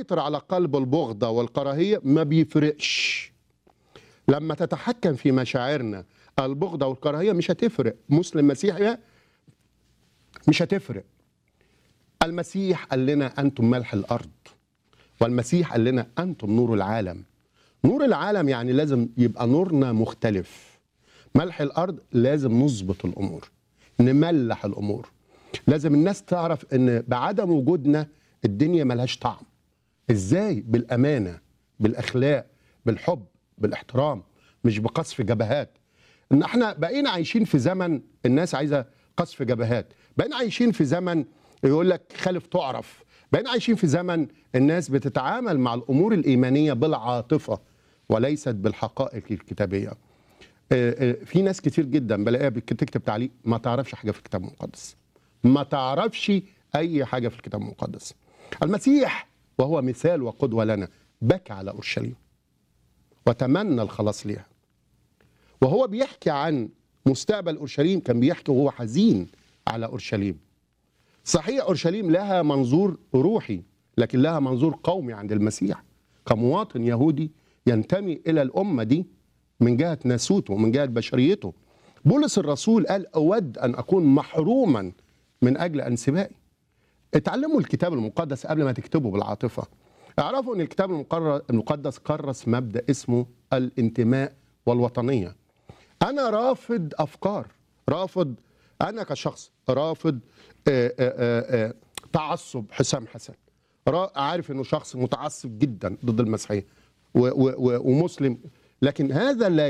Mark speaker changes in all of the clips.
Speaker 1: تسيطر على قلب البغضة والكراهية ما بيفرقش لما تتحكم في مشاعرنا البغضة والكراهية مش هتفرق مسلم مسيحي مش هتفرق المسيح قال لنا أنتم ملح الأرض والمسيح قال لنا أنتم نور العالم نور العالم يعني لازم يبقى نورنا مختلف ملح الأرض لازم نظبط الأمور نملح الأمور لازم الناس تعرف ان بعدم وجودنا الدنيا ملهاش طعم ازاي بالامانه بالاخلاق بالحب بالاحترام مش بقصف جبهات ان احنا بقينا عايشين في زمن الناس عايزه قصف جبهات بقينا عايشين في زمن يقول لك خالف تعرف بقينا عايشين في زمن الناس بتتعامل مع الامور الايمانيه بالعاطفه وليست بالحقائق الكتابيه آه، آه، في ناس كتير جدا بلاقيها بتكتب تعليق ما تعرفش حاجه في الكتاب المقدس ما تعرفش اي حاجه في الكتاب المقدس المسيح وهو مثال وقدوه لنا بكى على اورشليم وتمنى الخلاص ليها وهو بيحكي عن مستقبل اورشليم كان بيحكي وهو حزين على اورشليم صحيح اورشليم لها منظور روحي لكن لها منظور قومي عند المسيح كمواطن يهودي ينتمي الى الامه دي من جهه ناسوته ومن جهه بشريته بولس الرسول قال اود ان اكون محروما من اجل انسبائي اتعلموا الكتاب المقدس قبل ما تكتبوا بالعاطفه اعرفوا ان الكتاب المقر- المقدس كرس مبدا اسمه الانتماء والوطنيه انا رافض افكار رافض انا كشخص رافض آآ آآ آآ تعصب حسام حسن را- عارف انه شخص متعصب جدا ضد المسيحيه و- و- و- ومسلم لكن هذا لا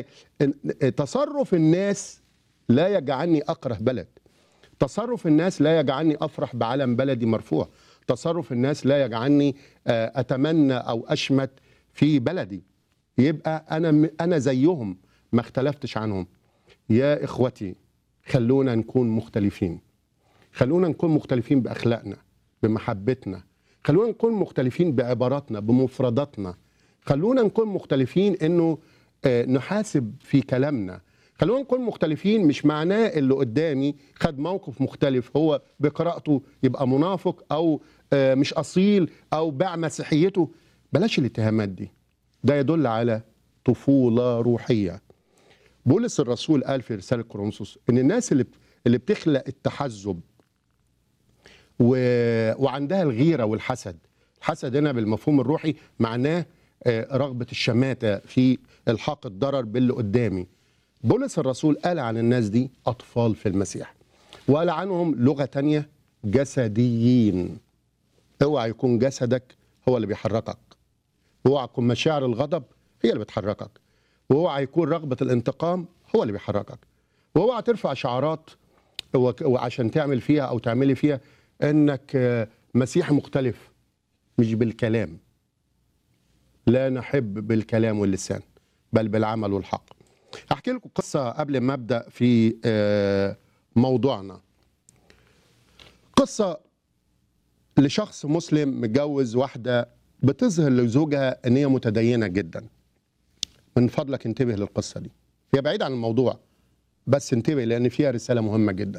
Speaker 1: تصرف الناس لا يجعلني اكره بلد تصرف الناس لا يجعلني افرح بعلم بلدي مرفوع تصرف الناس لا يجعلني آه، اتمنى او اشمت في بلدي يبقى انا م- انا زيهم ما اختلفتش عنهم يا اخوتي خلونا نكون مختلفين خلونا نكون مختلفين باخلاقنا بمحبتنا خلونا نكون مختلفين بعباراتنا بمفرداتنا خلونا نكون مختلفين انه آه، نحاسب في كلامنا خلونا نكون مختلفين مش معناه اللي قدامي خد موقف مختلف هو بقراءته يبقى منافق او آه، مش اصيل او باع مسيحيته بلاش الاتهامات دي ده يدل على طفوله روحيه بولس الرسول قال في رساله كورنثوس ان الناس اللي اللي بتخلق التحزب و... وعندها الغيره والحسد الحسد هنا بالمفهوم الروحي معناه آه، رغبه الشماته في الحاق الضرر باللي قدامي بولس الرسول قال عن الناس دي اطفال في المسيح وقال عنهم لغه تانية جسديين اوعى يكون جسدك هو اللي بيحركك اوعى يكون مشاعر الغضب هي اللي بتحركك واوعى يكون رغبه الانتقام هو اللي بيحركك واوعى ترفع شعارات وك- وعشان تعمل فيها او تعملي فيها انك آه، مسيح مختلف مش بالكلام لا نحب بالكلام واللسان بل بالعمل والحق احكي لكم قصه قبل ما ابدا في آه، موضوعنا قصه لشخص مسلم متجوز واحده بتظهر لزوجها ان هي متدينه جدا من فضلك انتبه للقصه دي هي بعيد عن الموضوع بس انتبه لان فيها رساله مهمه جدا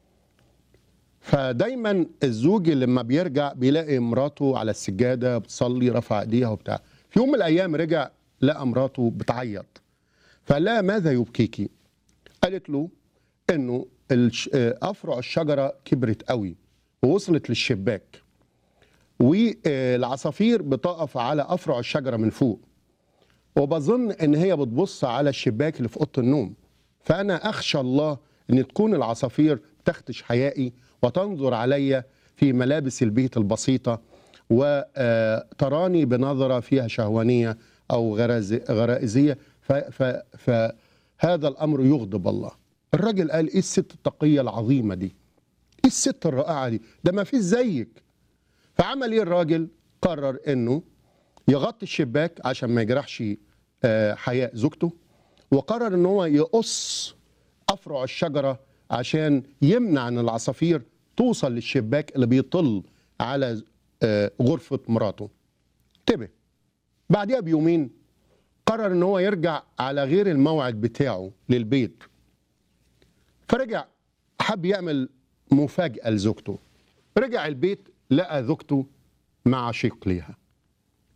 Speaker 1: فدايما الزوج لما بيرجع بيلاقي مراته على السجاده بتصلي رفع ايديها وبتاع في يوم من الايام رجع لقى مراته بتعيط فقال لها ماذا يبكيكي قالت له انه الش- آه، افرع الشجره كبرت قوي ووصلت للشباك والعصافير بتقف على افرع الشجره من فوق وبظن ان هي بتبص على الشباك اللي في اوضه النوم فانا اخشى الله ان تكون العصافير تخدش حيائي وتنظر علي في ملابس البيت البسيطه وتراني بنظره فيها شهوانيه او غرز- غرائزيه ف- ف- فهذا الامر يغضب الله الراجل قال ايه الست التقيه العظيمه دي ايه الست الرائعه دي ده ما فيش زيك فعمل ايه الراجل قرر انه يغطي الشباك عشان ما يجرحش آه، حياء زوجته وقرر ان هو يقص افرع الشجره عشان يمنع ان العصافير توصل للشباك اللي بيطل على آه، غرفه مراته انتبه بعدها بيومين قرر ان هو يرجع على غير الموعد بتاعه للبيت فرجع حب يعمل مفاجاه لزوجته رجع البيت لقى زوجته مع شيق ليها